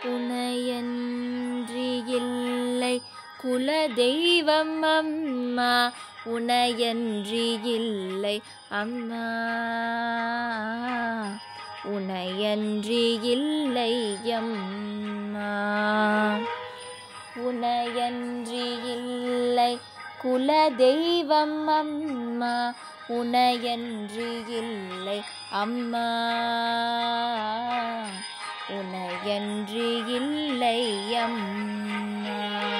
உனையன்றி இல்லை குல தெய்வம் அம்மா உனையன்றி இல்லை அம்மா உனையன்றி இல்லை அம்மா உனையன்றி இல்லை குல தெய்வம் அம்மா உனையன்றி இல்லை அம்மா உனையன்றி இல்லை அம்மா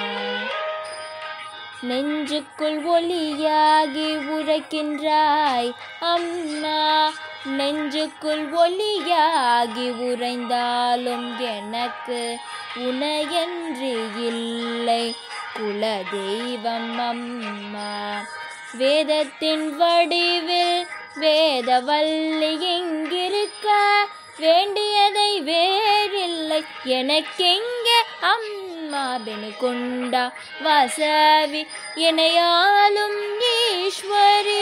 நெஞ்சுக்குள் ஒளியாகி உரைக்கின்றாய் அம்மா நெஞ்சுக்குள் ஒளியாகி உறைந்தாலும் எனக்கு உனையன்று இல்லை குல தெய்வம் அம்மா வேதத்தின் வடிவில் வேதவல்லி எங்கிருக்க வேண்டியதை வேறில்லை எனக்கெங்கே அம்மா பெணுகொண்டா வசவி இணையாலும் ஈஸ்வரி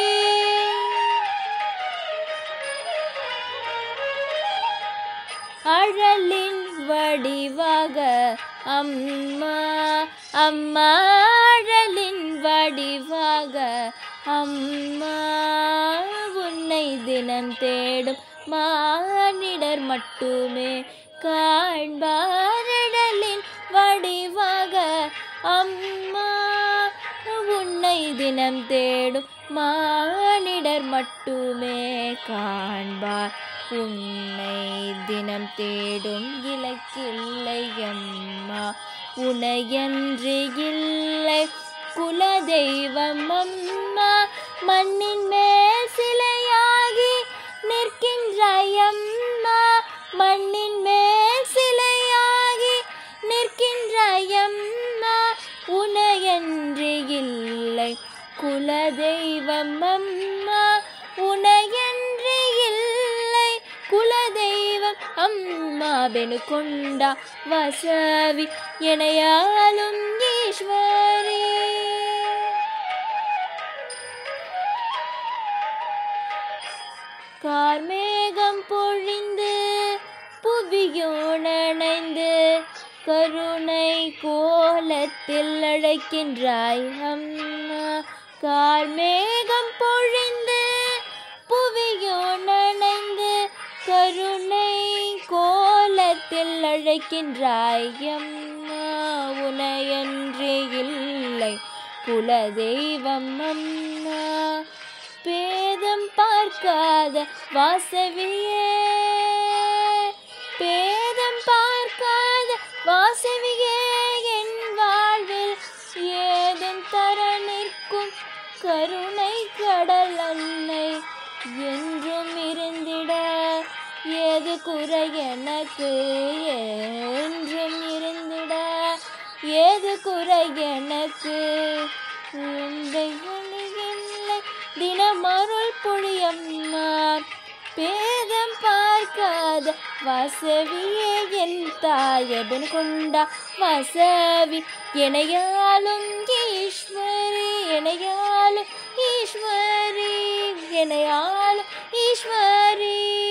அழலின் வடிவாக அம்மா அம்மா அழலின் வடிவாக அம்மா உன்னை தினம் தேடும் மானிடர் மட்டுமே காண்பாரடலின் வடிவாக அம்மா உன்னை தினம் தேடும் மானிடர் மட்டுமே காண்பார் உன்னை தினம் தேடும் இலக்கில்லை அம்மா உனையன்று இல்லை குல தெய்வம் அம்மா மண்ணின் மேல் சிலையாகி நிற்கின்றாய் அம்மா மண்ணின் மேல் சிலையாகி நிற்கின்றாய் அம்மா உனையன்று இல்லை குல தெய்வம் அம்மா உனையன்று இல்லை குல தெய்வம் அம்மா பெணுகொண்டா வசவி எனையாலும் ஈஸ்வரி கார்மேகம் பொழிந்து புவியோனணைந்து கருணை கோலத்தில் அழைக்கின்றாய் அம்மா கார்மேகம் பொழிந்து புவியோனணைந்து கருணை கோலத்தில் அழைக்கின்றாய் அம்மா உனையன்றி இல்லை குல தெய்வம் அம்மா பேதம் பார்க்காத வாசவியே பேதம் பார்க்காத வாசவியே என் வாழ்வில் ஏதும் தர நிற்கும் கருணை கடல் அன்னை என்றும் இருந்திட ஏது குறை எனக்கு என்றும் இருந்திட ஏது குறை எனக்கு உந்தை ஒளியில்லை தினமருள் பொழியம்மா பேதம் பார்க்காத வசவியே என் தாயபன் கொண்டா வசவி எனையாலும் ஈஸ்வரி எனையாலும் ஈஸ்வரி எனையாலும் ஈஸ்வரி